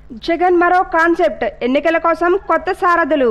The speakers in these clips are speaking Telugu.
జగన్ మరో కాన్సెప్ట్ ఎన్నికల కోసం కొత్త సారథులు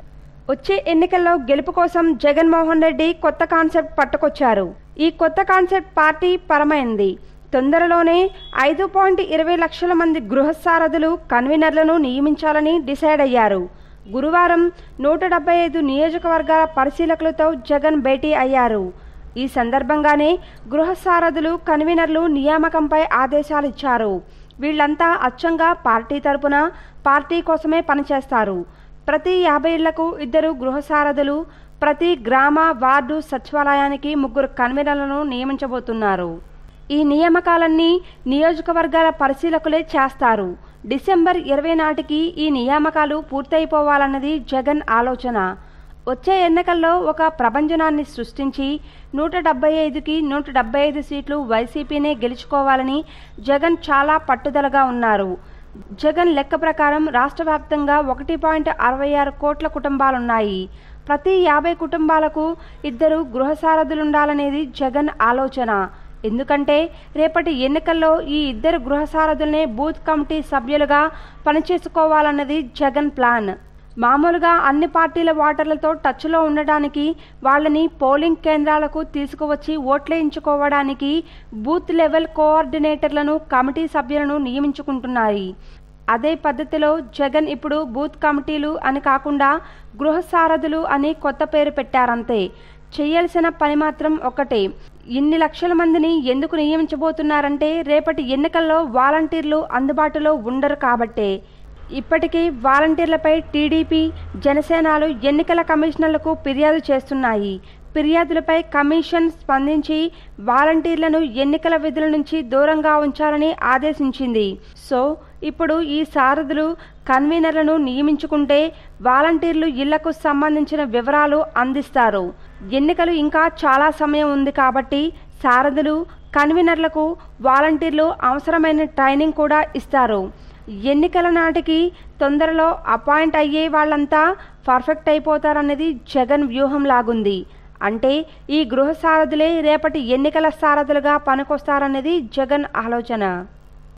వచ్చే ఎన్నికల్లో గెలుపు కోసం జగన్మోహన్ రెడ్డి కొత్త కాన్సెప్ట్ పట్టుకొచ్చారు ఈ కొత్త కాన్సెప్ట్ పార్టీ పరమైంది తొందరలోనే ఐదు పాయింట్ ఇరవై లక్షల మంది గృహ సారథులు కన్వీనర్లను నియమించాలని డిసైడ్ అయ్యారు గురువారం నూట డెబ్బై ఐదు నియోజకవర్గాల పరిశీలకులతో జగన్ భేటీ అయ్యారు ఈ సందర్భంగానే గృహ సారథులు కన్వీనర్లు నియామకంపై ఆదేశాలు ఇచ్చారు వీళ్లంతా అచ్చంగా పార్టీ తరపున పార్టీ కోసమే పనిచేస్తారు ప్రతి యాభై ఇళ్లకు ఇద్దరు గృహ సారథులు ప్రతి గ్రామ వార్డు సచివాలయానికి ముగ్గురు కన్వీనర్లను నియమించబోతున్నారు ఈ నియామకాలన్నీ నియోజకవర్గాల పరిశీలకులే చేస్తారు డిసెంబర్ ఇరవై నాటికి ఈ నియామకాలు పూర్తయిపోవాలన్నది జగన్ ఆలోచన వచ్చే ఎన్నికల్లో ఒక ప్రభంజనాన్ని సృష్టించి నూట డెబ్బై ఐదుకి నూట డెబ్బై ఐదు సీట్లు వైసీపీనే గెలుచుకోవాలని జగన్ చాలా పట్టుదలగా ఉన్నారు జగన్ లెక్క ప్రకారం రాష్ట్ర వ్యాప్తంగా ఒకటి పాయింట్ అరవై ఆరు కోట్ల కుటుంబాలున్నాయి ప్రతి యాభై కుటుంబాలకు ఇద్దరు గృహ సారథులుండాలనేది జగన్ ఆలోచన ఎందుకంటే రేపటి ఎన్నికల్లో ఈ ఇద్దరు గృహ సారథులనే బూత్ కమిటీ సభ్యులుగా పనిచేసుకోవాలన్నది జగన్ ప్లాన్ మామూలుగా అన్ని పార్టీల ఓటర్లతో టచ్లో ఉండడానికి వాళ్ళని పోలింగ్ కేంద్రాలకు తీసుకువచ్చి ఓట్లేయించుకోవడానికి బూత్ లెవెల్ కోఆర్డినేటర్లను కమిటీ సభ్యులను నియమించుకుంటున్నాయి అదే పద్ధతిలో జగన్ ఇప్పుడు బూత్ కమిటీలు అని కాకుండా గృహ సారథులు అని కొత్త పేరు పెట్టారంతే చేయాల్సిన పని మాత్రం ఒకటే ఇన్ని లక్షల మందిని ఎందుకు నియమించబోతున్నారంటే రేపటి ఎన్నికల్లో వాలంటీర్లు అందుబాటులో ఉండరు కాబట్టే ఇప్పటికీ వాలంటీర్లపై టీడీపీ జనసేనలు ఎన్నికల కమిషనర్లకు ఫిర్యాదు చేస్తున్నాయి ఫిర్యాదులపై కమిషన్ స్పందించి వాలంటీర్లను ఎన్నికల విధుల నుంచి దూరంగా ఉంచాలని ఆదేశించింది సో ఇప్పుడు ఈ సారథులు కన్వీనర్లను నియమించుకుంటే వాలంటీర్లు ఇళ్లకు సంబంధించిన వివరాలు అందిస్తారు ఎన్నికలు ఇంకా చాలా సమయం ఉంది కాబట్టి సారథులు కన్వీనర్లకు వాలంటీర్లు అవసరమైన ట్రైనింగ్ కూడా ఇస్తారు ఎన్నికల నాటికి తొందరలో అపాయింట్ అయ్యే వాళ్ళంతా పర్ఫెక్ట్ అయిపోతారన్నది జగన్ వ్యూహం లాగుంది అంటే ఈ గృహ సారథులే రేపటి ఎన్నికల సారథులుగా పనికొస్తారన్నది జగన్ ఆలోచన